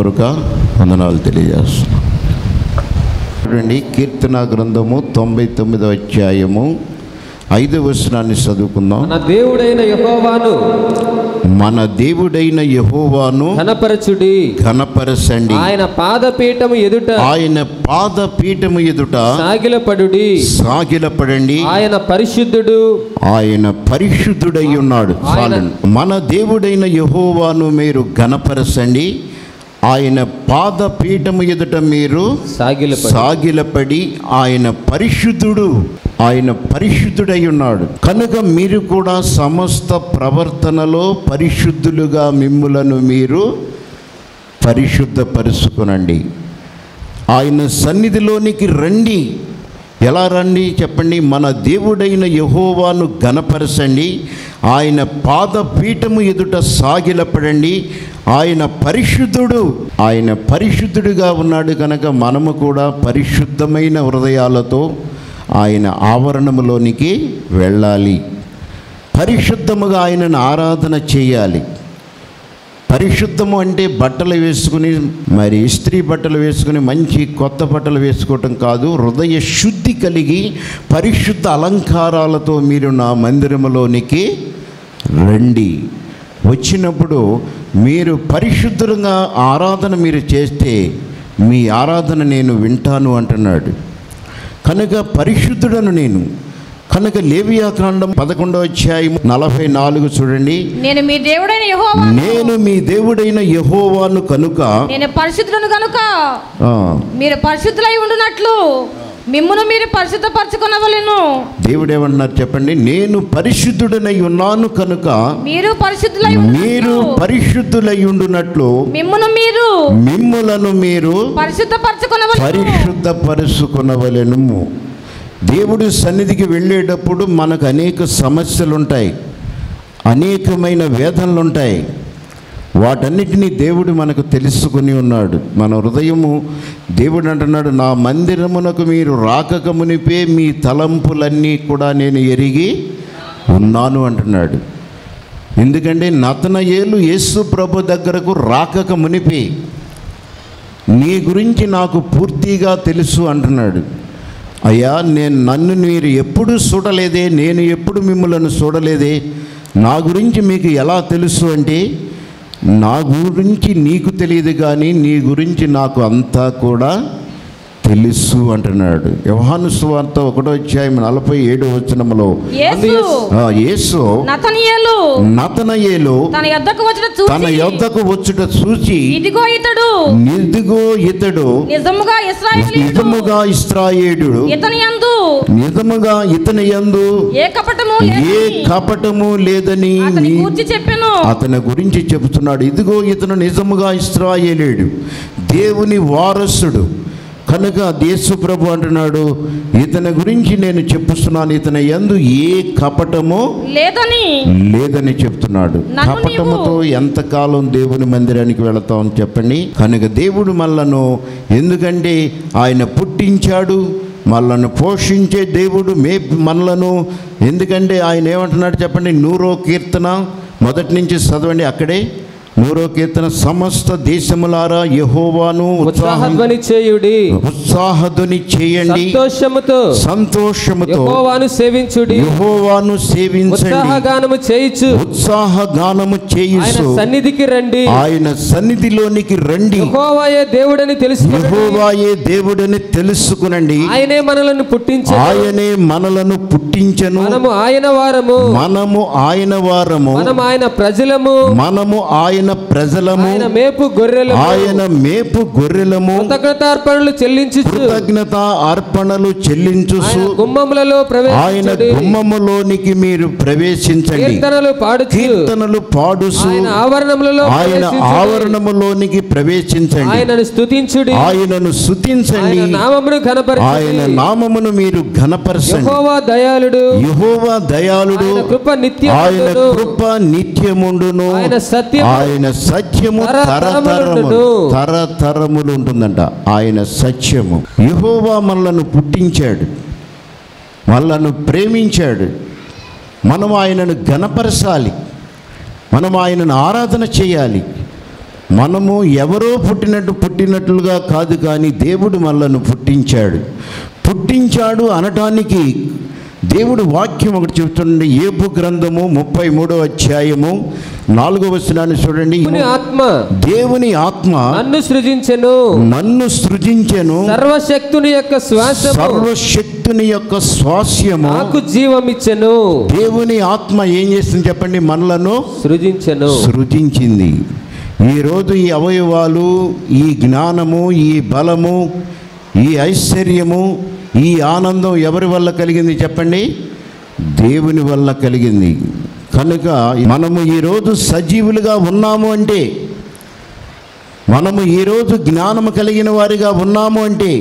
హృదయపూర్వక వందనాలు తెలియజేస్తున్నాం చూడండి కీర్తన గ్రంథము తొంభై తొమ్మిదో అధ్యాయము ఐదు వచనాన్ని చదువుకుందాం మన దేవుడైన యెహోవాను మన దేవుడైన యహోవాను ఘనపరచుడి ఘనపరచండి ఆయన పాదపీఠము ఎదుట ఆయన పాదపీఠము ఎదుట సాగిలపడుడి సాగిలపడండి ఆయన పరిశుద్ధుడు ఆయన పరిశుద్ధుడై ఉన్నాడు చాలండి మన దేవుడైన యహోవాను మీరు ఘనపరచండి ఆయన పాదపీఠము ఎదుట మీరు సాగిలపడి సాగిలపడి ఆయన పరిశుద్ధుడు ఆయన పరిశుద్ధుడై ఉన్నాడు కనుక మీరు కూడా సమస్త ప్రవర్తనలో పరిశుద్ధులుగా మిమ్ములను మీరు పరిశుద్ధపరుచుకునండి ఆయన సన్నిధిలోనికి రండి ఎలా రండి చెప్పండి మన దేవుడైన యహోవాను ఘనపరచండి ఆయన పాదపీఠము ఎదుట సాగిలపడండి ఆయన పరిశుద్ధుడు ఆయన పరిశుద్ధుడిగా ఉన్నాడు కనుక మనము కూడా పరిశుద్ధమైన హృదయాలతో ఆయన ఆవరణములోనికి వెళ్ళాలి పరిశుద్ధముగా ఆయనను ఆరాధన చేయాలి పరిశుద్ధము అంటే బట్టలు వేసుకుని మరి ఇస్త్రీ బట్టలు వేసుకుని మంచి కొత్త బట్టలు వేసుకోవటం కాదు హృదయ శుద్ధి కలిగి పరిశుద్ధ అలంకారాలతో మీరు నా మందిరములోనికి రండి వచ్చినప్పుడు మీరు పరిశుద్ధంగా ఆరాధన మీరు చేస్తే మీ ఆరాధన నేను వింటాను అంటున్నాడు కనుక పరిశుద్ధుడను నేను కనుక లేవియా కాండం పదకొండవ అధ్యాయం నలభై నాలుగు చూడండి నేను మీ దేవుడైన యెహోవా నేను మీ దేవుడైన యహోవాను కనుక నేను పరిశుద్ధులను కనుక ఆ, మీరు పరిశుద్ధులై ఉండునట్లు మిమ్మును మీరు పరిశుద్ధపరచుకొనవలెను దేవుడు ఏమన్నారు చెప్పండి నేను పరిశుద్ధుడనై ఉన్నాను కనుక మీరు పరిశుద్ధులై మీరు ఉండునట్లు పరిశుద్ధులై ఉండునట్లు మిమ్మును మీరు మిమ్ములను మీరు పరిశుద్ధపరచుకొనవలెను పరిశుద్ధపరుచుకునవలెను దేవుడి సన్నిధికి వెళ్ళేటప్పుడు మనకు అనేక సమస్యలు ఉంటాయి అనేకమైన వేదనలు ఉంటాయి వాటన్నిటినీ దేవుడు మనకు తెలుసుకుని ఉన్నాడు మన హృదయము దేవుడు అంటున్నాడు నా మందిరమునకు మీరు రాకక మునిపే మీ తలంపులన్నీ కూడా నేను ఎరిగి ఉన్నాను అంటున్నాడు ఎందుకంటే నతనయేలు యేసు ప్రభు దగ్గరకు రాకక మునిపే నీ గురించి నాకు పూర్తిగా తెలుసు అంటున్నాడు అయ్యా నేను నన్ను మీరు ఎప్పుడు చూడలేదే నేను ఎప్పుడు మిమ్మల్ని చూడలేదే నా గురించి మీకు ఎలా తెలుసు అంటే నా గురించి నీకు తెలియదు కానీ నీ గురించి నాకు అంతా కూడా తెలుసు అంటున్నాడు యోహాను సువార్త ఒకటో అధ్యాయం నలభై ఏడు వచనములో యేసు ఆ, యేసు నతనియేలు నతనయేలు తన యొద్దకు వచ్చిన తన చూసి యొద్దకు వచ్చుట చూచి ఇదిగో ఇతడు నిదుగో ఇతడు నిజముగా ఇశ్రాయేలీయుడు నిజముగా ఇస్రాయేడు ఇతని యందు నిజముగా ఇతని యందు ఏ కపటము ఏ లేదని కపటము లేదని అతని నీ- గూర్చి చెప్పెను అతని గురించి చెబుతున్నాడు ఇదిగో ఇతను నిజముగా ఇస్రాయేలేడు దేవుని వారసుడు కనుక దేశు ప్రభు అంటున్నాడు ఇతని గురించి నేను చెప్పుస్తున్నాను ఇతని యందు ఏ కపటము లేదని లేదని చెప్తున్నాడు నన్ను కపటముతో ఎంతకాలం దేవుని మందిరానికి వెళతాం చెప్పండి కనుక దేవుడు మనలను ఎందుకంటే ఆయన పుట్టించాడు మనలను పోషించే దేవుడు మే మనలను ఎందుకంటే ఆయన ఏమంటున్నాడు చెప్పండి నూరో కీర్తన మొదటి నుంచి చదవండి అక్కడే నూరో కీర్తన సమస్త దేశములారా యహోవాను ఉత్సాహం ఉత్సాహధ్వని చేయుడి ఉత్సాహధ్వని చేయండి సంతోషముతో సంతోషముతో యెహోవాను సేవించుడి యహోవాను సేవించండి ఉత్సాహగానము చేయిచు ఉత్సాహ గానము ఆయన చేయిస్తూ సన్నిధికి రండి ఆయన సన్నిధిలోనికి రండి యెహోవాయే దేవుడని తెలుసుకుని యెహోవాయే దేవుడని తెలుసుకునండి ఆయనే మనలను పుట్టించు ఆయనే మనలను పుట్టించను మనము ఆయన వారము మనము ఆయన వారము మనం ఆయన ప్రజలము మనము ఆయన ప్రజలము ఆయన మేపు గొర్రెలము ఆయన మేపు గొర్రెలము కృతజ్ఞతార్పణలు చెల్లించు కృతజ్ఞత అర్పణలు చెల్లించుసు గుమ్మములలో ఆయన ప్రవేశించుడి గుమ్మములోనికి మీరు ప్రవేశించండి కీర్తనలు పాడుచు కీర్తనలు పాడుసు ఆయన ఆవరణములలో ఆయన ప్రవేశించుడి. ఆవరణములోనికి ప్రవేశించండి ఆయనను స్తుతించుడి ఆయనను స్థుతించండి ఆయన నామమును ఆయన ఘనపరచండి నామమును మీరు ఘనపరచండి యెహోవా దయాళుడు యహోవా దయాళుడు ఆయన కృప ఆయన నిత్యముండును కృప నిత్యముండును ఆయన సత్యము ఆయన సత్యము తరతరములు తరతరములుండును. తరతరములు ఉంటుందంట ఆయన సత్యము యహోవా మనలను పుట్టించాడు మనలను ప్రేమించాడు మనం ఆయనను ఘనపరచాలి మనం ఆయనను ఆరాధన చేయాలి మనము ఎవరో పుట్టినట్టు పుట్టినట్లుగా కాదు కానీ దేవుడు మనలను పుట్టించాడు పుట్టించాడు అనటానికి దేవుడు వాక్యం ఒకటి చెప్తుండే ఏపు గ్రంథము ముప్పై మూడో అధ్యాయము నాలుగో వచనాన్ని చూడండి దేవుని ఆత్మ దేవుని ఆత్మ నన్ను సృజించెను నన్ను సృజించెను సర్వశక్తుని యొక్క శ్వాసము సర్వశక్తుని యొక్క స్వాస్యము నాకు జీవమిచ్చెను దేవుని ఆత్మ ఏం చేస్తుంది చెప్పండి మనలను సృజించెను సృజించింది ఈరోజు ఈ అవయవాలు ఈ జ్ఞానము ఈ బలము ఈ ఐశ్వర్యము ఈ ఆనందం ఎవరి వల్ల కలిగింది చెప్పండి దేవుని వల్ల కలిగింది కనుక మనము ఈరోజు సజీవులుగా ఉన్నాము అంటే మనము ఈరోజు జ్ఞానము కలిగిన వారిగా ఉన్నాము అంటే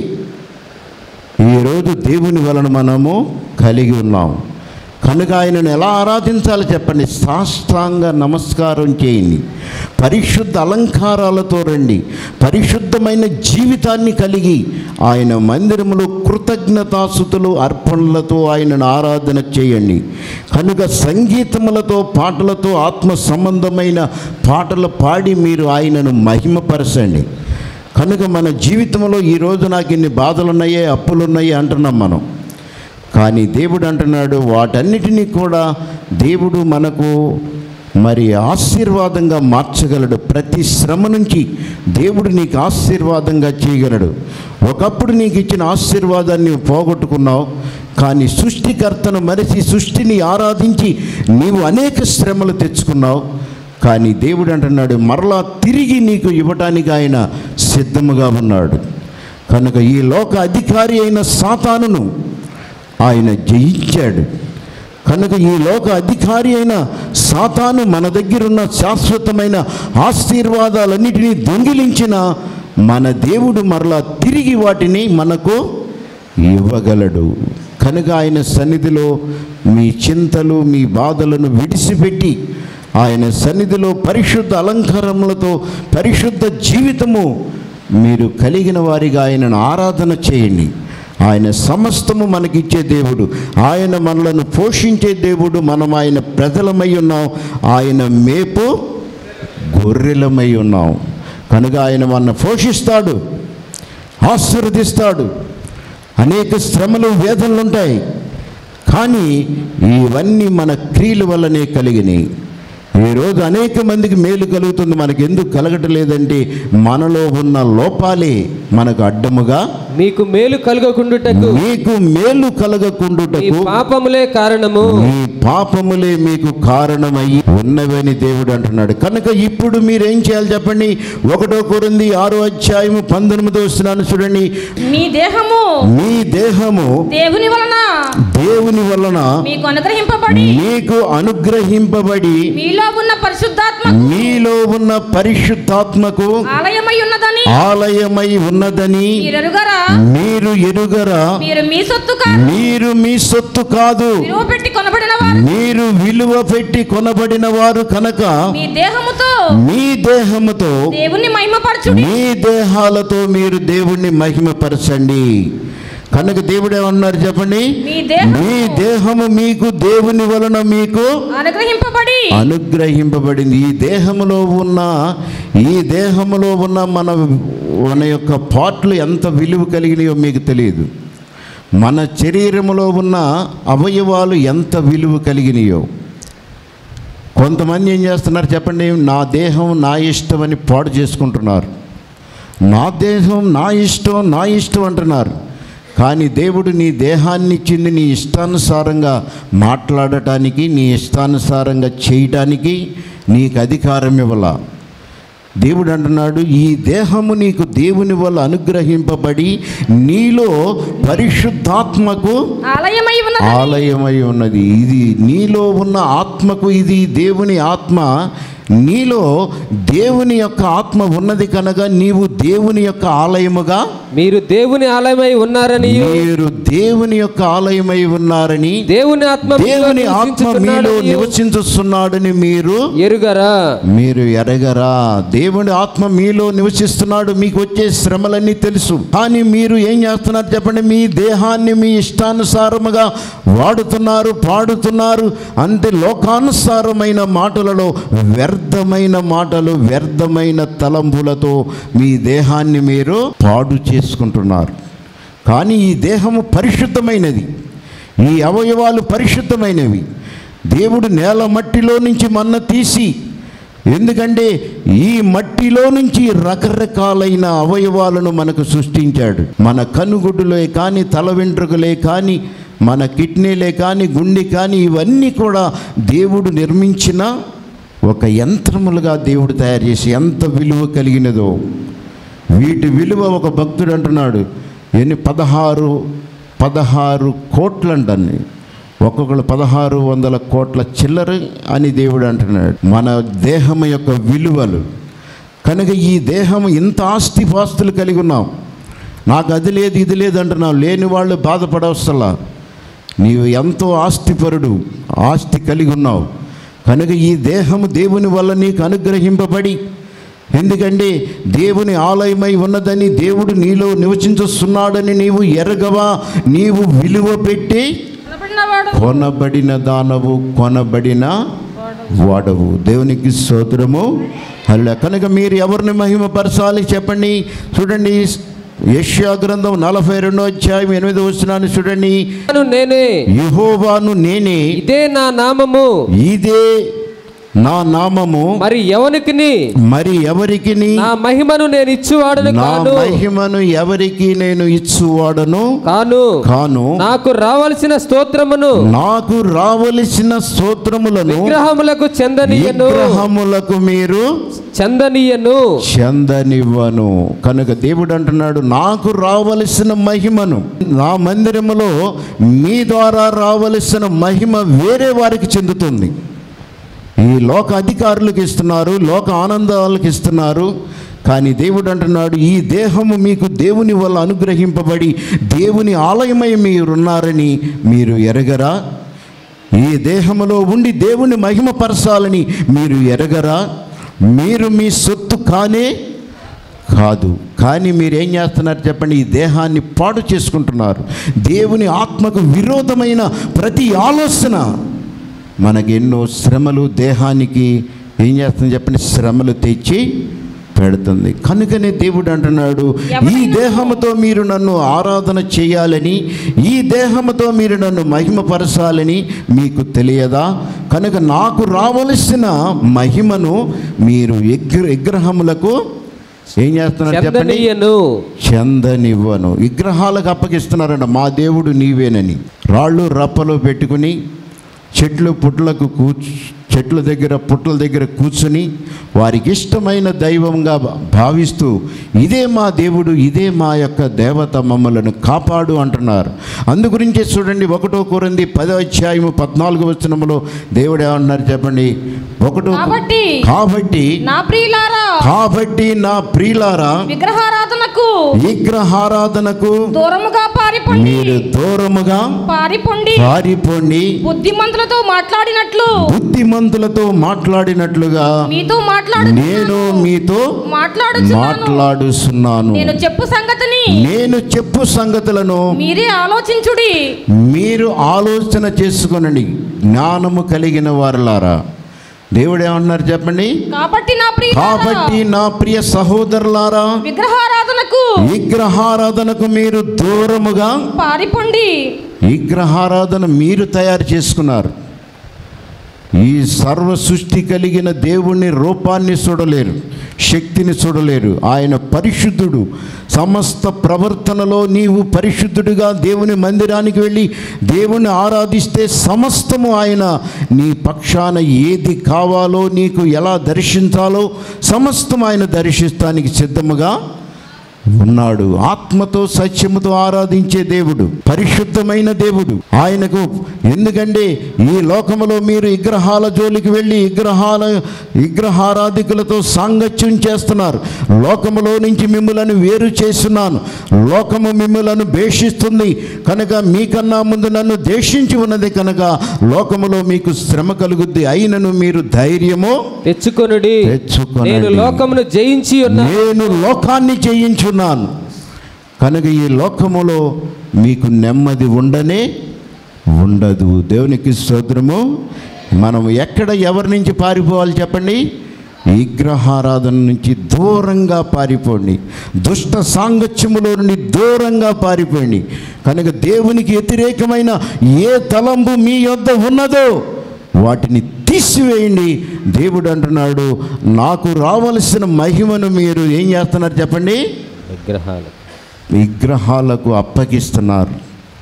ఈరోజు దేవుని వలన మనము కలిగి ఉన్నాం కనుక ఆయనను ఎలా ఆరాధించాలో చెప్పండి సాష్టాంగ నమస్కారం చేయండి పరిశుద్ధ అలంకారాలతో రండి పరిశుద్ధమైన జీవితాన్ని కలిగి ఆయన మందిరములో కృతజ్ఞతాసుతులు అర్పణలతో ఆయనను ఆరాధన చేయండి కనుక సంగీతములతో పాటలతో ఆత్మ సంబంధమైన పాటలు పాడి మీరు ఆయనను మహిమపరచండి కనుక మన జీవితంలో ఈరోజు నాకు ఇన్ని బాధలు ఉన్నాయే అప్పులు ఉన్నాయే అంటున్నాం మనం కానీ దేవుడు అంటున్నాడు వాటన్నిటినీ కూడా దేవుడు మనకు మరి ఆశీర్వాదంగా మార్చగలడు ప్రతి శ్రమ నుంచి దేవుడు నీకు ఆశీర్వాదంగా చేయగలడు ఒకప్పుడు నీకు ఇచ్చిన ఆశీర్వాదాన్ని నీవు పోగొట్టుకున్నావు కానీ సృష్టికర్తను మరిచి సృష్టిని ఆరాధించి నీవు అనేక శ్రమలు తెచ్చుకున్నావు కానీ దేవుడు అంటున్నాడు మరలా తిరిగి నీకు ఇవ్వటానికి ఆయన సిద్ధముగా ఉన్నాడు కనుక ఈ లోక అధికారి అయిన సాతానును ఆయన జయించాడు కనుక ఈ లోక అధికారి అయిన సాతాను మన దగ్గరున్న శాశ్వతమైన ఆశీర్వాదాలన్నిటినీ దొంగిలించిన మన దేవుడు మరలా తిరిగి వాటిని మనకు ఇవ్వగలడు కనుక ఆయన సన్నిధిలో మీ చింతలు మీ బాధలను విడిచిపెట్టి ఆయన సన్నిధిలో పరిశుద్ధ అలంకారములతో పరిశుద్ధ జీవితము మీరు కలిగిన వారిగా ఆయనను ఆరాధన చేయండి ఆయన సమస్తము మనకిచ్చే దేవుడు ఆయన మనలను పోషించే దేవుడు మనం ఆయన ప్రజలమై ఉన్నాం ఆయన మేపు గొర్రెలమై ఉన్నాం కనుక ఆయన మనల్ని పోషిస్తాడు ఆశీర్వదిస్తాడు అనేక శ్రమలు వేదనలు ఉంటాయి కానీ ఇవన్నీ మన క్రియల వల్లనే కలిగినాయి ఈరోజు అనేక మందికి మేలు కలుగుతుంది మనకి ఎందుకు కలగటం లేదంటే మనలో ఉన్న లోపాలే మనకు అడ్డముగా మీకు మేలు కలుగకుండుటకు మీకు మేలు ఈ కలగకుండుటకు పాపములే కారణము మీ పాపములే మీకు కారణమయ్యి ఉన్నవని దేవుడు అంటున్నాడు కనుక ఇప్పుడు మీరేం చేయాలి చెప్పండి ఒకటో కొరింది ఆరో అధ్యాయము పంతొమ్మిదో వస్తున్నాను చూడండి మీ దేహము మీ దేహము దేవుని వలన దేవుని వలన మీకు అనుగ్రహింపబడి మీకు అనుగ్రహింపబడి మీలో ఉన్న పరిశుద్ధాత్మ మీలో ఉన్న పరిశుద్ధాత్మకు ఆలయమై ఉన్నదని ఆలయమై ఉన్నదని మీరెరుగరా మీరు ఎరుగరా మీరు మీ సొత్తు కాదు మీరు మీ సొత్తు కాదు విలువ పెట్టి కొనబడిన వారు మీరు విలువ పెట్టి కొనబడిన వారు కనుక మీ దేహముతో మీ దేహముతో దేవుని మహిమపరచుడి మీ దేహాలతో మీరు దేవుణ్ణి మహిమపరచండి కనుక దేవుడు ఏమన్నారు చెప్పండి మీ దేహము మీ దేహము మీకు దేవుని వలన మీకు అనుగ్రహింపబడి అనుగ్రహింపబడింది ఈ దేహములో ఉన్న ఈ దేహములో ఉన్న మన మన యొక్క పార్ట్లు ఎంత విలువ కలిగినాయో మీకు తెలియదు మన శరీరములో ఉన్న అవయవాలు ఎంత విలువ కలిగినాయో కొంతమంది ఏం చేస్తున్నారు చెప్పండి నా దేహం నా ఇష్టం అని పాడు చేసుకుంటున్నారు నా దేహం నా ఇష్టం నా ఇష్టం అంటున్నారు కానీ దేవుడు నీ దేహాన్ని ఇచ్చింది నీ ఇష్టానుసారంగా మాట్లాడటానికి నీ ఇష్టానుసారంగా చేయటానికి నీకు అధికారం ఇవ్వాల దేవుడు అంటున్నాడు ఈ దేహము నీకు దేవుని వల్ల అనుగ్రహింపబడి నీలో పరిశుద్ధాత్మకు ఆలయమై ఉన్నది ఆలయమై ఉన్నది ఇది నీలో ఉన్న ఆత్మకు ఇది దేవుని ఆత్మ నీలో దేవుని యొక్క ఆత్మ ఉన్నది కనుక నీవు దేవుని యొక్క ఆలయముగా మీరు దేవుని ఆలయమై ఉన్నారని మీరు దేవుని యొక్క ఆలయమై ఉన్నారని దేవుని ఆత్మ మీలో దేవుని ఆత్మ మీలో నివసించుచున్నాడనియు నివసించుస్తున్నాడని మీరు ఎరుగరా మీరు ఎరగరా దేవుని ఆత్మ మీలో నివసిస్తున్నాడు మీకు వచ్చే శ్రమలన్నీ తెలుసు కానీ మీరు ఏం చేస్తున్నారు చెప్పండి మీ దేహాన్ని మీ ఇష్టానుసారముగా వాడుతున్నారు పాడుతున్నారు అంతే లోకానుసారమైన మాటలలో వ్యర్థ వ్యర్థమైన మాటలు వ్యర్థమైన తలంపులతో మీ దేహాన్ని మీరు పాడు చేసుకుంటున్నారు కానీ ఈ దేహము పరిశుద్ధమైనది ఈ అవయవాలు పరిశుద్ధమైనవి దేవుడు నేల మట్టిలో నుంచి మన్న తీసి ఎందుకంటే ఈ మట్టిలో నుంచి రకరకాలైన అవయవాలను మనకు సృష్టించాడు మన కనుగుడ్డులే కానీ తల వెంట్రుకలే కానీ మన కిడ్నీలే కానీ గుండె కానీ ఇవన్నీ కూడా దేవుడు నిర్మించిన ఒక యంత్రములుగా దేవుడు తయారు చేసి ఎంత విలువ కలిగినదో వీటి విలువ ఒక భక్తుడు అంటున్నాడు ఎన్ని పదహారు పదహారు కోట్లు అంటాన్ని ఒక్కొక్కరు పదహారు వందల కోట్ల చిల్లర అని దేవుడు అంటున్నాడు మన దేహం యొక్క విలువలు కనుక ఈ దేహం ఇంత ఆస్తిపాస్తులు కలిగి ఉన్నాం నాకు అది లేదు ఇది లేదు అంటున్నావు లేని వాళ్ళు బాధపడవసలా నీవు ఎంతో ఆస్తిపరుడు ఆస్తి కలిగి ఉన్నావు కనుక ఈ దేహము దేవుని వల్ల నీకు అనుగ్రహింపబడి ఎందుకంటే దేవుని ఆలయమై ఉన్నదని దేవుడు నీలో నివసించుస్తున్నాడని నీవు ఎరగవా నీవు విలువ పెట్టి నిలబడినవాడు కొనబడిన దానవు కొనబడిన వాడవు దేవునికి స్తోత్రము అలా కనుక మీరు ఎవరిని మహిమపరచాలి చెప్పండి చూడండి యష్యా గ్రంథం నలభై రెండో అధ్యాయం ఎనిమిది వచ్చినాన్ని చూడండి నేను నేనే యహోవాను నేనే ఇదే నా నామము ఇదే నా నామము మరి ఎవనికిని మరి ఎవరికి నా మహిమను నేను ఇచ్చువాడను నా కాను మహిమను ఎవరికి నేను ఇచ్చువాడను కాను కాను నాకు రావలసిన స్తోత్రమును నాకు రావలసిన స్తోత్రములను విగ్రహములకు చెందనీయను విగ్రహములకు మీరు చెందనీయను చెందనివ్వను కనుక దేవుడు అంటున్నాడు నాకు రావలసిన మహిమను నా మందిరములో మీ ద్వారా రావలసిన మహిమ వేరే వారికి చెందుతుంది ఈ లోక అధికారులకు ఇస్తున్నారు లోక ఆనందాలకు ఇస్తున్నారు కానీ దేవుడు అంటున్నాడు ఈ దేహము మీకు దేవుని వల్ల అనుగ్రహింపబడి దేవుని ఆలయమై మీరున్నారని మీరు ఎరగరా ఈ దేహములో ఉండి దేవుని మహిమపరచాలని మీరు ఎరగరా మీరు మీ సొత్తు కానే కాదు కానీ మీరు ఏం చేస్తున్నారు చెప్పండి ఈ దేహాన్ని పాడు చేసుకుంటున్నారు దేవుని ఆత్మకు విరోధమైన ప్రతి ఆలోచన మనకి ఎన్నో శ్రమలు దేహానికి ఏం చేస్తుంది చెప్పండి శ్రమలు తెచ్చి పెడుతుంది కనుకనే దేవుడు అంటున్నాడు ఈ దేహముతో మీరు నన్ను ఆరాధన చేయాలని ఈ దేహముతో మీరు నన్ను మహిమపరచాలని మీకు తెలియదా కనుక నాకు రావలసిన మహిమను మీరు విగ్ర విగ్రహములకు ఏం చేస్తున్నారు చెప్పండి చెందనీయను చెందనివ్వను విగ్రహాలకు అప్పగిస్తున్నారంట మా దేవుడు నీవేనని రాళ్ళు రప్పలు పెట్టుకుని చెట్లు పుట్లకు కూర్చు చెట్ల దగ్గర పుట్ల దగ్గర కూర్చుని వారికి ఇష్టమైన దైవంగా భా- భావిస్తూ ఇదే మా దేవుడు ఇదే మా యొక్క దేవత మమ్మలను కాపాడు అంటున్నారు అందు గురించే చూడండి ఒకటో కొరింది పదో అధ్యాయము పద్నాలుగు వచనములో దేవుడు ఏమన్నారు చెప్పండి ఒకటో కాబట్టి కాబట్టి నా ప్రియులారా కాబట్టి నా ప్రియులారా విగ్రహారాధనకు విగ్రహారాధనకు దూరముగా పారిపోండి మీరు దూరముగా పారిపోండి పారిపోండి బుద్ధిమంతులతో మాట్లాడినట్లు బుద్ధిమంతులతో మాట్లాడినట్లుగా మీతో మాట్లాడు నేను మీతో మాట్లాడుచున్నాను మాట్లాడుతున్నాను నేను చెప్పు సంగతిని నేను చెప్పు సంగతులను మీరే ఆలోచించుడి మీరు ఆలోచన చేసుకొనండి జ్ఞానము కలిగిన వారులారా దేవుడు ఏమన్నారు చెప్పండి కాబట్టి నా ప్రియ కాబట్టి నా ప్రియ సహోదరులారా విగ్రహారాధనకు విగ్రహారాధనకు మీరు దూరముగా పారిపోండి విగ్రహారాధన మీరు తయారు చేసుకున్నారు ఈ సర్వ సృష్టి కలిగిన దేవుని రూపాన్ని చూడలేరు శక్తిని చూడలేరు ఆయన పరిశుద్ధుడు సమస్త ప్రవర్తనలో నీవు పరిశుద్ధుడిగా దేవుని మందిరానికి వెళ్ళి దేవుని ఆరాధిస్తే సమస్తము ఆయన నీ పక్షాన ఏది కావాలో నీకు ఎలా దర్శించాలో సమస్తం ఆయన దర్శిస్తానికి సిద్ధముగా ఉన్నాడు ఆత్మతో సత్యముతో ఆరాధించే దేవుడు పరిశుద్ధమైన దేవుడు ఆయనకు ఎందుకంటే ఈ లోకములో మీరు విగ్రహాల జోలికి వెళ్ళి విగ్రహాల విగ్రహారాధికులతో సాంగత్యం చేస్తున్నారు లోకములో నుంచి మిమ్మలను వేరు చేస్తున్నాను లోకము మిమ్మలను భేషిస్తుంది కనుక మీకన్నా ముందు నన్ను దేశించి ఉన్నది కనుక లోకములో మీకు శ్రమ కలుగుద్ది అయినను మీరు ధైర్యము తెచ్చుకొనుడి తెచ్చుకొనుడి. నేను లోకమును జయించి ఉన్నా నేను లోకాన్ని జయించున్నాను కనుక ఈ లోకములో మీకు నెమ్మది ఉండనే ఉండదు దేవునికి స్తోత్రము మనం ఎక్కడ ఎవరి నుంచి పారిపోవాలి చెప్పండి విగ్రహారాధన నుంచి దూరంగా పారిపోండి దుష్ట సాంగత్యములో నుండి దూరంగా పారిపోండి కనుక దేవునికి వ్యతిరేకమైన ఏ తలంపు మీ యొద్ద ఉన్నదో వాటిని తీసివేయండి దేవుడు అంటున్నాడు నాకు రావలసిన మహిమను మీరు ఏం చేస్తున్నారు చెప్పండి విగ్రహాలు విగ్రహాలకు అప్పగిస్తున్నారు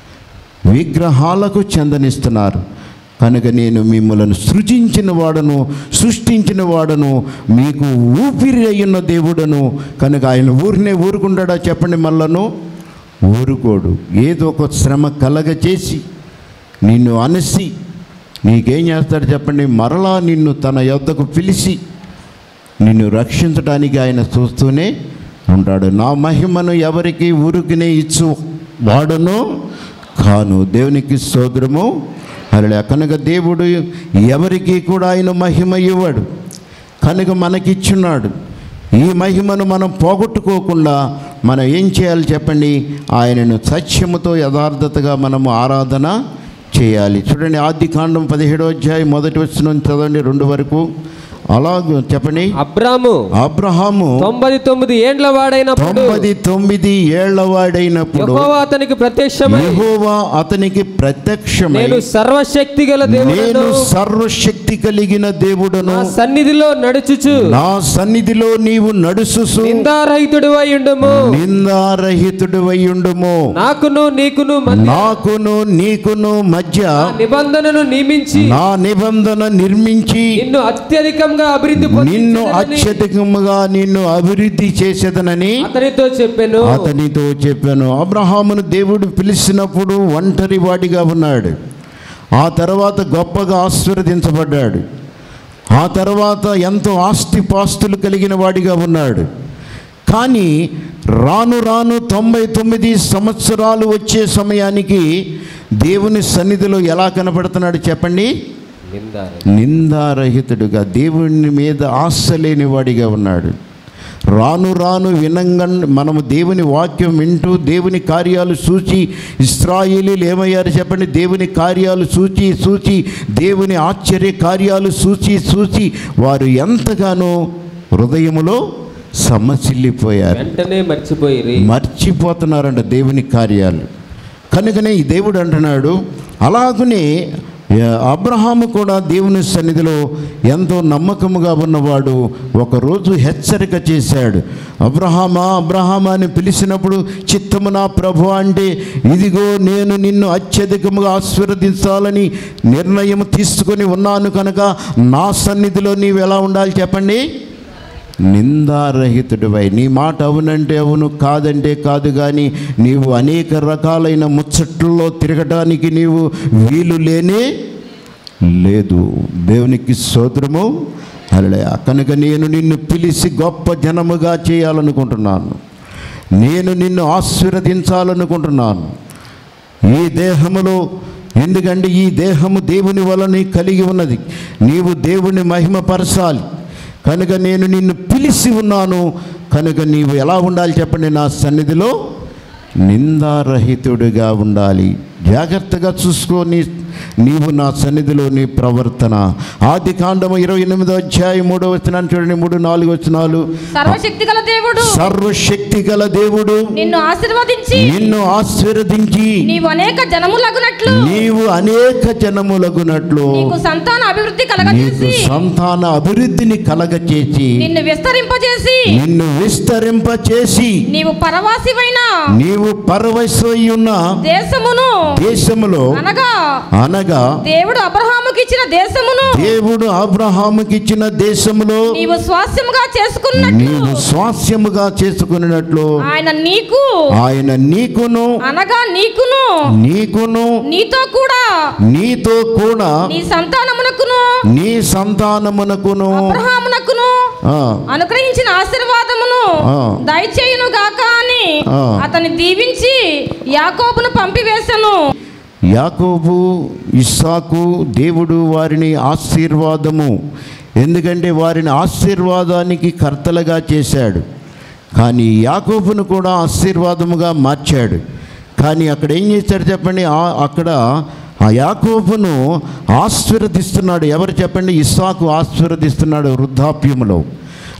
విగ్రహాలకు చెందనిస్తున్నారు కనుక నేను మిమ్మల్ని సృజించిన వాడను సృష్టించిన వాడను మీకు ఊపిరి అయ్యున్న దేవుడను కనుక ఆయన ఊరినే ఊరుకుంటాడా చెప్పండి మళ్ళను ఊరుకోడు ఏదో ఒక శ్రమ కలగ చేసి నిన్ను అనసి నీకేం చేస్తాడు చెప్పండి మరలా నిన్ను తన యొద్దకు పిలిచి నిన్ను రక్షించడానికి ఆయన చూస్తూనే ఉంటాడు నా మహిమను ఎవరికి ఊరికినే ఇచ్చు వాడను కాను దేవునికి సోదరము అలా కనుక దేవుడు ఎవరికి కూడా ఆయన మహిమ ఇవ్వడు కనుక మనకిచ్చున్నాడు ఈ మహిమను మనం పోగొట్టుకోకుండా మనం ఏం చేయాలి చెప్పండి ఆయనను సత్యముతో యథార్థతగా మనము ఆరాధన చేయాలి చూడండి ఆది కాండం పదిహేడో అధ్యాయం మొదటి వచ్చిన చదవండి రెండు వరకు అలాగ చెప్పండి అబ్రాము అబ్రహాము తొంభై తొమ్మిది ఏండ్ల వాడైనప్పుడు తొమ్మిది తొమ్మిది ఏళ్ల వాడైనప్పుడు యెహోవా అతనికి ప్రత్యక్షమై యెహోవా అతనికి ప్రత్యక్షమై నేను సర్వశక్తి గల నేను దేవుడను సర్వశక్తి కలిగిన దేవుడను నా సన్నిధిలో నడుచుచు నా సన్నిధిలో నీవు నడుసుసు నిందారహితుడు ఉండుము నిందారహితుడు ఉండుము నాకును నీకును మధ్య నాకును నీకును మధ్య నా నిబంధనను నియమించి నా నిబంధన నిర్మించి నిన్ను అత్యధికంగా అభివృద్ధి నిన్ను పొందించునని అత్యధికముగా నిన్ను అభివృద్ధి చేసేదనని అతనితో చెప్పాను అతనితో చెప్పాను అబ్రహామును దేవుడు పిలిచినప్పుడు ఒంటరి వాడిగా ఉన్నాడు ఆ తర్వాత గొప్పగా ఆశీర్వదించబడ్డాడు ఆ తర్వాత ఎంతో ఆస్తిపాస్తులు కలిగిన వాడిగా ఉన్నాడు కానీ రాను రాను తొంభై తొమ్మిది సంవత్సరాలు వచ్చే సమయానికి దేవుని సన్నిధిలో ఎలా కనపడుతున్నాడు చెప్పండి నిందారహితుడు. నిందారహితుడుగా దేవుని మీద ఆశ లేనివాడిగా ఉన్నాడు రాను రాను వినంగా మనము దేవుని వాక్యం వింటూ దేవుని కార్యాలు సూచి ఇస్రాయేలీలు ఏమయ్యారు చెప్పండి దేవుని కార్యాలు సూచి సూచి దేవుని ఆశ్చర్య కార్యాలు సూచి సూచి వారు ఎంతగానో హృదయములో సమసిల్లిపోయారు వెంటనే మర్చిపోయి మర్చిపోతున్నారంట దేవుని కార్యాలు కనుకనే ఈ దేవుడు అంటున్నాడు అలాగనే ఆ, అబ్రహాము కూడా దేవుని సన్నిధిలో ఎంతో నమ్మకముగా ఉన్నవాడు ఒకరోజు హెచ్చరిక చేశాడు అబ్రహామా అబ్రహామా అని పిలిచినప్పుడు చిత్తము నా ప్రభు అంటే ఇదిగో నేను నిన్ను అత్యధికముగా ఆశీర్వదించాలని నిర్ణయం తీసుకొని ఉన్నాను కనుక నా సన్నిధిలో నీవు ఎలా ఉండాలి చెప్పండి నిందారహితుడివై నీ మాట అవునంటే అవును కాదంటే కాదు కానీ నీవు అనేక రకాలైన ముచ్చట్లలో తిరగడానికి నీవు వీలు లేనే లేదు దేవునికి స్తోత్రము అలడే కనుక నేను నిన్ను పిలిచి గొప్ప జనముగా చేయాలనుకుంటున్నాను నేను నిన్ను ఆశీర్వదించాలనుకుంటున్నాను ఈ దేహములో ఎందుకంటే ఈ దేహము దేవుని వలన కలిగి ఉన్నది నీవు దేవుని మహిమపరచాలి కనుక నేను నిన్ను పిలిచి ఉన్నాను కనుక నీవు ఎలా ఉండాలి చెప్పండి నా సన్నిధిలో నిందారహితుడిగా ఉండాలి జాగ్రత్తగా చూసుకో నీ నీవు నా సన్నిధిలో నీ ప్రవర్తన ఆది కాండము ఇరవై ఎనిమిదో అధ్యాయం మూడో వచ్చినాను చూడండి మూడు నాలుగు వచ్చినాలు సర్వశక్తి గల దేవుడు సర్వశక్తి గల దేవుడు నిన్ను ఆశీర్వదించి నిన్ను ఆశీర్వదించి నీవు అనేక జనములగునట్లు నీవు అనేక జనములగునట్లు నీకు సంతాన అభివృద్ధి నీకు కలగజేసి సంతాన అభివృద్ధిని కలగచేసి నిన్ను విస్తరింపజేసి నిన్ను విస్తరింపచేసి నీవు పరవాసివైన నీవు పరవశై ఉన్న దేశమును దేశములో అనగా అనగా దేవుడు అబ్రహాముకి ఇచ్చిన దేశమును దేవుడు అబ్రహాముకి ఇచ్చిన దేశములో నీవు స్వాస్యముగా చేసుకున్నట్లు నీవు స్వాస్యముగా చేసుకున్నట్లు ఆయన నీకు ఆయన నీకును అనగా నీకును నీకును నీతో కూడా నీతో కూడా నీ సంతానమునకును నీ సంతానమునకును అబ్రహామునకును ఆ, అనుగ్రహించిన ఆశీర్వాదమును ఆ. దయచేయును గాక అని ఆ. అతన్ని దీవించి యాకోబును పంపివేశను యాకోబు ఇస్సాకు దేవుడు వారిని ఆశీర్వాదము ఎందుకంటే వారిని ఆశీర్వాదానికి కర్తలుగా చేశాడు కానీ యాకోబును కూడా ఆశీర్వాదముగా మార్చాడు కానీ అక్కడ ఏం చేశాడు చెప్పండి ఆ- అక్కడ ఆ యాకోబును ఆశీర్వదిస్తున్నాడు ఎవరు చెప్పండి ఇస్సాకు ఆశీర్వదిస్తున్నాడు వృద్ధాప్యములో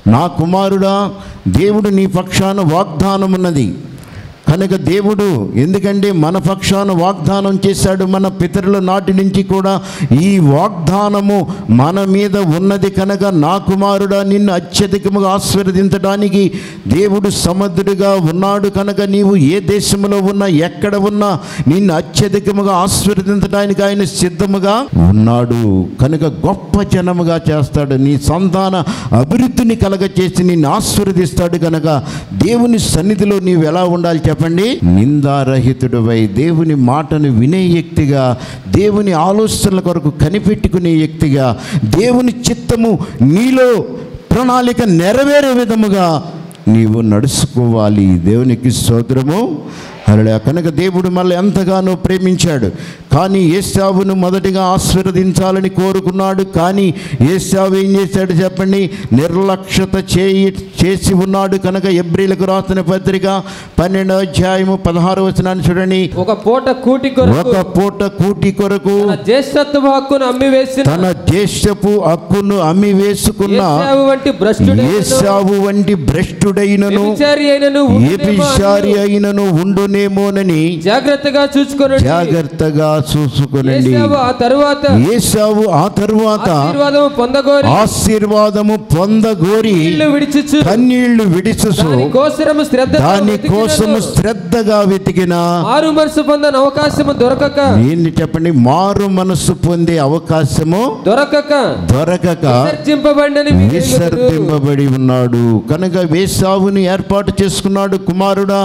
నా కుమారుడా దేవుడు నీ పక్షాన వాగ్దానం ఉన్నది కనుక దేవుడు ఎందుకంటే మన పక్షాన వాగ్దానం చేశాడు మన పితరుల నాటి నుంచి కూడా ఈ వాగ్దానము మన మీద ఉన్నది కనుక నా కుమారుడా నిన్ను అత్యధికముగా ఆశీర్వదించడానికి దేవుడు సమర్థుడిగా ఉన్నాడు కనుక నీవు ఏ దేశంలో ఉన్నా ఎక్కడ ఉన్నా నిన్ను అత్యధికముగా ఆశీర్వదించడానికి ఆయన సిద్ధముగా ఉన్నాడు కనుక గొప్ప జనముగా చేస్తాడు నీ సంతాన అభివృద్ధిని కలగ చేసి నిన్ను ఆశీర్వదిస్తాడు కనుక దేవుని సన్నిధిలో నీవు ఎలా ఉండాలి చెప్పండి నిందారహితుడువై దేవుని మాటను వినే వ్యక్తిగా దేవుని ఆలోచనల కొరకు కనిపెట్టుకునే వ్యక్తిగా దేవుని చిత్తము నీలో ప్రణాళిక నెరవేరే విధముగా నీవు నడుచుకోవాలి దేవునికి స్తోత్రము అలా కనుక దేవుడు మళ్ళీ ఎంతగానో ప్రేమించాడు కానీ ఏసావును మొదటిగా ఆశీర్వదించాలని కోరుకున్నాడు కానీ ఏసావు ఏం చేశాడు చెప్పండి నిర్లక్ష్యత చేయి చేసి ఉన్నాడు కనుక ఎబ్రిలకు రాసిన పత్రిక పన్నెండో అధ్యాయము పదహారు వచనాన్ని చూడండి ఒక పూట కూటి కొరకు ఒక పూట కూటి కొరకు తన జ్యేష్ఠత్వ హక్కును అమ్మి వేసిన తన దేశపు హక్కును అమ్మి వేసుకున్న ఏశావు వంటి భ్రష్టుడైనను, ఏసావు వంటి భ్రష్టుడైనను వ్యభిచారి అయినను ఏ ఉండునేమో పిశారి అని అయినను ఉండునేమోనని జాగ్రత్తగా చూసుకొనండి జాగ్రత్తగా చూసుకునండి ఏశావు ఆ తరువాత ఏసావు ఆ తరువాత ఆశీర్వాదము పొందగోరి ఆశీర్వాదము పొందగోరి ఇల్లు విడిచిచ్చు కన్నీళ్లు విడిచుసు దాని కోసరము శ్రద్ధ దాని కోసము శ్రద్ధగా వెతికిన ఆరు మనసు పొందని అవకాశము దొరకక ఏంటి చెప్పండి మారు మనస్సు పొందే అవకాశము దొరకక దొరకక విసర్జింపబడినని మీరు ఎరుగుదురు. విసర్జింపబడి ఉన్నాడు కనుక వేసావుని ఏర్పాటు చేసుకున్నాడు కుమారుడా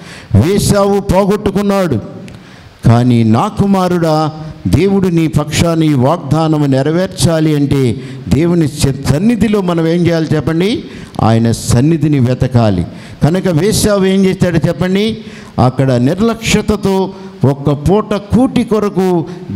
వేసావు పోగొట్టుకున్నాడు కానీ నా కుమారుడా దేవుడు నీ పక్షాన్ని ఈ వాగ్దానము నెరవేర్చాలి అంటే దేవుని స- సన్నిధిలో మనం ఏం చేయాలి చెప్పండి ఆయన సన్నిధిని వెతకాలి కనుక వేసావు ఏం చేశాడు చెప్పండి అక్కడ నిర్లక్ష్యతతో ఒక్క పూట కూటి కొరకు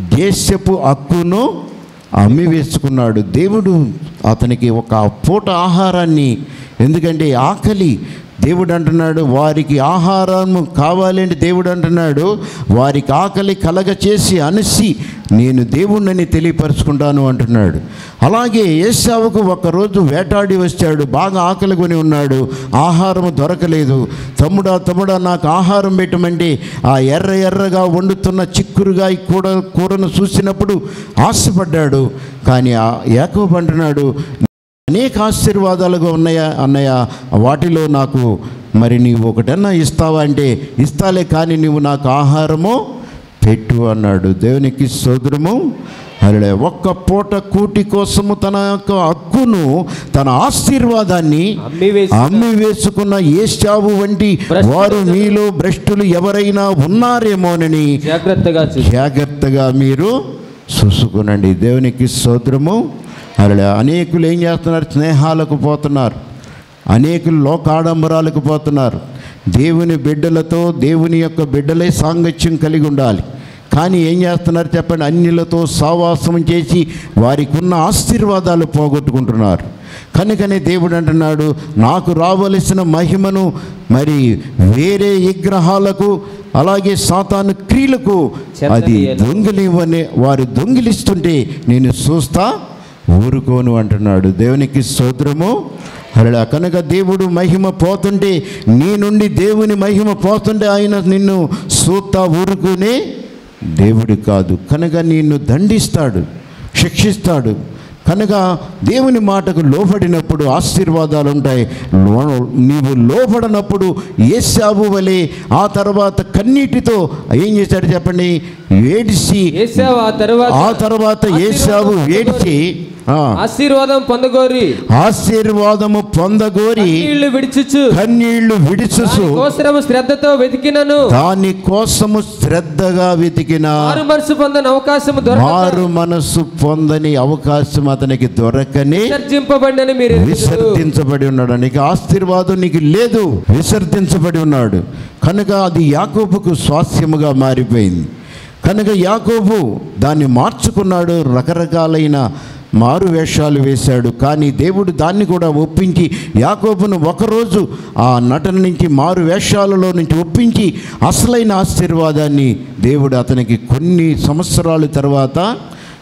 దేశపు హక్కును అమ్మి వేసుకున్నాడు దేవుడు అతనికి ఒక పూట ఆహారాన్ని ఎందుకంటే ఆకలి దేవుడు అంటున్నాడు వారికి ఆహారం కావాలంటే దేవుడు అంటున్నాడు వారికి ఆకలి కలగ చేసి అనిసి నేను దేవుణ్ణని తెలియపరుచుకుంటాను అంటున్నాడు అలాగే ఏసావుకు ఒకరోజు వేటాడి వచ్చాడు బాగా ఆకలి కొని ఉన్నాడు ఆహారం దొరకలేదు తమ్ముడా తమ్ముడా నాకు ఆహారం పెట్టమంటే ఆ ఎర్ర ఎర్రగా వండుతున్న చిక్కురుగా కూర కూరను చూసినప్పుడు ఆశపడ్డాడు కానీ ఆ యాకోబు అంటున్నాడు అనేక ఆశీర్వాదాలుగా ఉన్నాయా అన్నయ్య వాటిలో నాకు మరి నీవు ఒకటన్నా ఇస్తావా అంటే ఇస్తాలే కానీ నీవు నాకు ఆహారము పెట్టు అన్నాడు దేవునికి సోదరము అలా ఒక్క పూట కూటి కోసము తన యొక్క హక్కును తన ఆశీర్వాదాన్ని అమ్మి వేసి అమ్మి వేసుకున్న ఏషావు వంటి వారు మీలో భ్రష్టులు ఎవరైనా ఉన్నారేమోనని జాగ్రత్తగా చూసి జాగ్రత్తగా మీరు చూసుకునండి దేవునికి స్తోత్రము అలా అనేకులు ఏం చేస్తున్నారు స్నేహాలకు పోతున్నారు అనేకులు లోకాడంబరాలకు పోతున్నారు దేవుని బిడ్డలతో దేవుని యొక్క బిడ్డలే సాంగత్యం కలిగి ఉండాలి కానీ ఏం చేస్తున్నారు చెప్పండి అన్యులతో సావాసం చేసి వారికి ఉన్న ఆశీర్వాదాలు పోగొట్టుకుంటున్నారు కనుకనే దేవుడు అంటున్నాడు నాకు రావలసిన మహిమను మరి వేరే విగ్రహాలకు అలాగే సాతాను క్రియలకు అది చెందనీయను. దొంగిలివనే వారు దొంగిలిస్తుంటే నేను చూస్తా ఊరుకోను అంటున్నాడు దేవునికి స్తోత్రము అలా కనుక దేవుడు మహిమ పోతుంటే నీ నుండి దేవుని మహిమ పోతుంటే ఆయన నిన్ను సూతా ఊరుకునే దేవుడు కాదు కనుక నిన్ను దండిస్తాడు శిక్షిస్తాడు కనుక దేవుని మాటకు లోబడినప్పుడు ఆశీర్వాదాలు ఉంటాయి లో- నీవు లోబడినప్పుడు ఏసావు వలె ఆ తర్వాత కన్నీటితో ఏం చేశాడు చెప్పండి ఏడిసి ఏశావు ఆ తరువాత ఆ తర్వాత ఏసావు ఏడిచి ఆ, ఆశీర్వాదం పొందగోరి ఆశీర్వాదము పొందగోరి నీళ్లు విడిచుచు కన్నీళ్లు విడిచుసు కోసరము శ్రద్ధతో వెతికినను దాని కోసము శ్రద్ధగా వెతికిన ఆరు మనసు పొందని అవకాశము దొరక మారు మనస్సు పొందని అవకాశం అతనికి దొరకని విసర్జింపబడినని మీరు ఎరుగుదురు. విసర్జించబడి ఉన్నాడు నీకు ఆశీర్వాదం నీకు లేదు విసర్జించబడి ఉన్నాడు కనుక అది యాకోబుకు స్వాస్థ్యముగా మారిపోయింది కనుక యాకోబు దాన్ని మార్చుకున్నాడు రకరకాలైన మారు వేషాలు వేశాడు కానీ దేవుడు దాన్ని కూడా ఒప్పించి యాకోబును ఒకరోజు ఆ నటన నుంచి మారు వేషాలలో నుంచి ఒప్పించి అసలైన ఆశీర్వాదాన్ని దేవుడు అతనికి కొన్ని సంవత్సరాల తర్వాత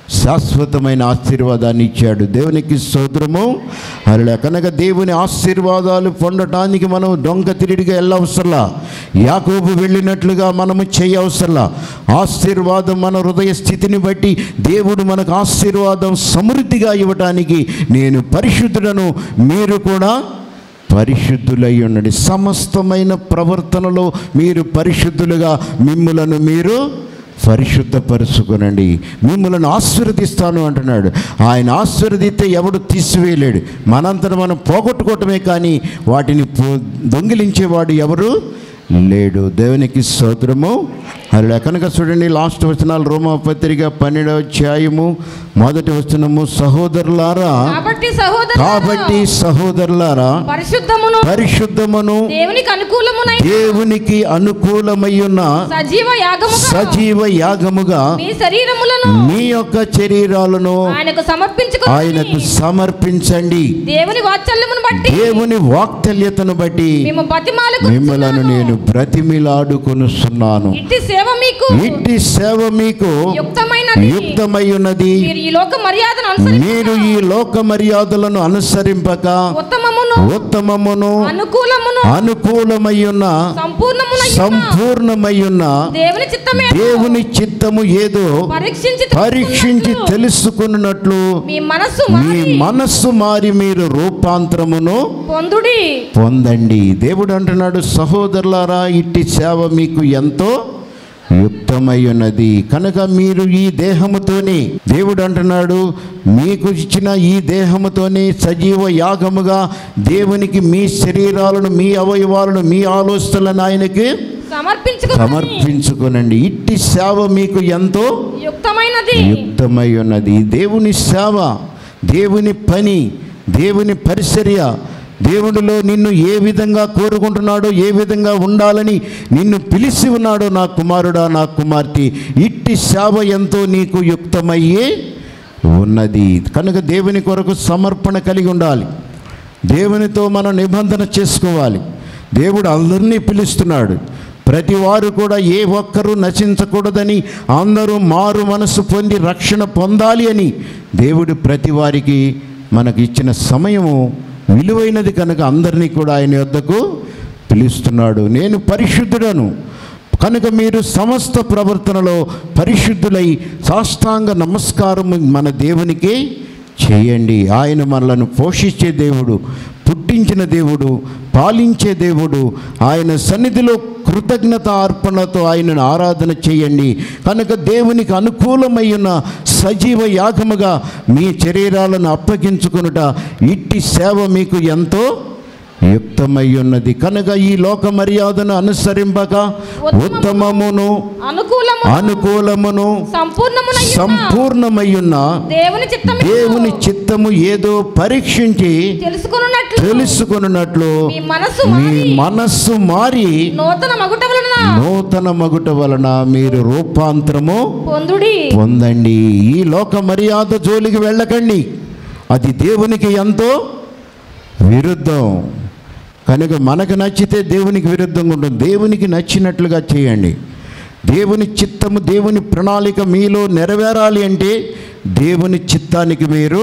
శాశ్వతమైన ఆశీర్వాదాన్ని ఇచ్చాడు దేవునికి స్తోత్రము అలా కనుక దేవుని ఆశీర్వాదాలు పొందటానికి మనం దొంగ తిరిగిగా వెళ్ళవసరలా యాకోబు వెళ్ళినట్లుగా మనము చేయవసరలా ఆశీర్వాదం మన హృదయ స్థితిని బట్టి దేవుడు మనకు ఆశీర్వాదం సమృద్ధిగా ఇవ్వటానికి నేను పరిశుద్ధులను మీరు కూడా పరిశుద్ధులై ఉండండి సమస్తమైన ప్రవర్తనలో మీరు పరిశుద్ధులుగా మిమ్ములను మీరు పరిశుద్ధపరుచుకునండి మిమ్మల్ని ఆశీర్వదిస్తాను అంటున్నాడు ఆయన ఆశీర్వదిస్తే ఎవడు తీసివేయలేడు మనంతట మనం పోగొట్టుకోవటమే కానీ వాటిని పో- దొంగిలించేవాడు ఎవరు లేడు దేవునికి స్తోత్రము అలా కనుక చూడండి లాస్ట్ వచనాలు రోమా పత్రిక పన్నెండవ అధ్యాయము మొదటి వచనము సహోదరులారా కాబట్టి సహోదరు కాబట్టి సహోదరులారా పరిశుద్ధమును పరిశుద్ధమును దేవునికి అనుకూలమునై దేవునికి అనుకూలమయ్యున్న సజీవ యాగముగా సజీవ యాగముగా మీ శరీరములను మీ యొక్క శరీరాలను ఆయనకు సమర్పించుకుని ఆయనకు సమర్పించండి దేవుని వాత్సల్యమును బట్టి దేవుని వాక్తల్యతను బట్టి మేము బతిమాలకు మిమ్మలను నేను బ్రతిమిలాడుకొనుస్తున్నాను ఇట్టి సేవ మీకు ఇట్టి సేవ మీకు యుక్తమైనది యుక్తమై ఉన్నది మీరు ఈ లోక మర్యాదను అనుసరించి మీరు ఈ లోక మర్యాదలను అనుసరింపక ఉత్తమమును ఉత్తమమును అనుకూలమును అనుకూలమయ్యున్న సంపూర్ణమున సంపూర్ణమయ్యున్న దేవుని చిత్తమే దేవుని చిత్తము ఏదో పరీక్షించి పరీక్షించి తెలుసుకున్నట్లు తెలుసుకున్నట్లు మీ మనస్సు మీ మారి మనస్సు మారి మీరు రూపాంతరమును పొందుడి పొందండి దేవుడు అంటున్నాడు సహోదరులారా ఇట్టి సేవ మీకు ఎంతో యుక్తమై ఉన్నది కనుక మీరు ఈ దేహముతోనే దేవుడు అంటున్నాడు మీకు ఇచ్చిన ఈ దేహముతోనే సజీవ యాగముగా దేవునికి మీ శరీరాలను మీ అవయవాలను మీ ఆలోచనలను ఆయనకి సమర్పించుకుని సమర్పించుకునండి ఇట్టి సేవ మీకు ఎంతో యుక్తమైనది యుక్తమై ఉన్నది దేవుని సేవ దేవుని పని దేవుని పరిచర్య దేవుడిలో నిన్ను ఏ విధంగా కోరుకుంటున్నాడో ఏ విధంగా ఉండాలని నిన్ను పిలిచి ఉన్నాడో నా కుమారుడా నా కుమార్తె ఇట్టి సేవ ఎంతో నీకు యుక్తమయ్యే ఉన్నది కనుక దేవుని కొరకు సమర్పణ కలిగి ఉండాలి దేవునితో మనం నిబంధన చేసుకోవాలి దేవుడు అందరినీ పిలుస్తున్నాడు ప్రతి వారు కూడా ఏ ఒక్కరూ నశించకూడదని అందరూ మారు మనసు పొంది రక్షణ పొందాలి అని దేవుడు ప్రతి వారికి మనకి ఇచ్చిన సమయము విలువైనది కనుక అందరినీ కూడా ఆయన యొద్దకు పిలుస్తున్నాడు నేను పరిశుద్ధుడను కనుక మీరు సమస్త ప్రవర్తనలో పరిశుద్ధులై సాష్టాంగ నమస్కారం మన దేవునికి చేయండి ఆయన మనలను పోషించే దేవుడు పుట్టించిన దేవుడు పాలించే దేవుడు ఆయన సన్నిధిలో కృతజ్ఞత అర్పణతో ఆయనను ఆరాధన చేయండి కనుక దేవునికి అనుకూలమైన సజీవ యాగముగా మీ శరీరాలను అప్పగించుకొనుట ఇట్టి సేవ మీకు ఎంతో యుక్తమై ఉన్నది కనుక ఈ లోక మర్యాదను అనుసరింపక ఉత్తమమును అనుకూలము అనుకూలమును సంపూర్ణమున సంపూర్ణమయ్యున్న దేవుని చిత్తమే దేవుని చిత్తము ఏదో పరీక్షించి తెలుసుకున్నట్లు తెలుసుకొనున్నట్లు మీ మనస్సు మీ మారి మనస్సు మారి నూతన మగుట వలన నూతన మగుట వలన మీరు రూపాంతరము పొందుడి పొందండి ఈ లోక మర్యాద జోలికి వెళ్ళకండి అది దేవునికి ఎంతో విరుద్ధం కనుక మనకు నచ్చితే దేవునికి విరుద్ధంగా ఉంటుంది దేవునికి నచ్చినట్లుగా చేయండి దేవుని చిత్తము దేవుని ప్రణాళిక మీలో నెరవేరాలి అంటే దేవుని చిత్తానికి మీరు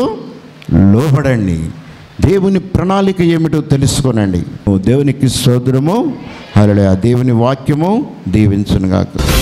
లోబడండి దేవుని ప్రణాళిక ఏమిటో తెలుసుకోనండి దేవునికి సోదరము అలా దేవుని వాక్యము దీవించునుగాక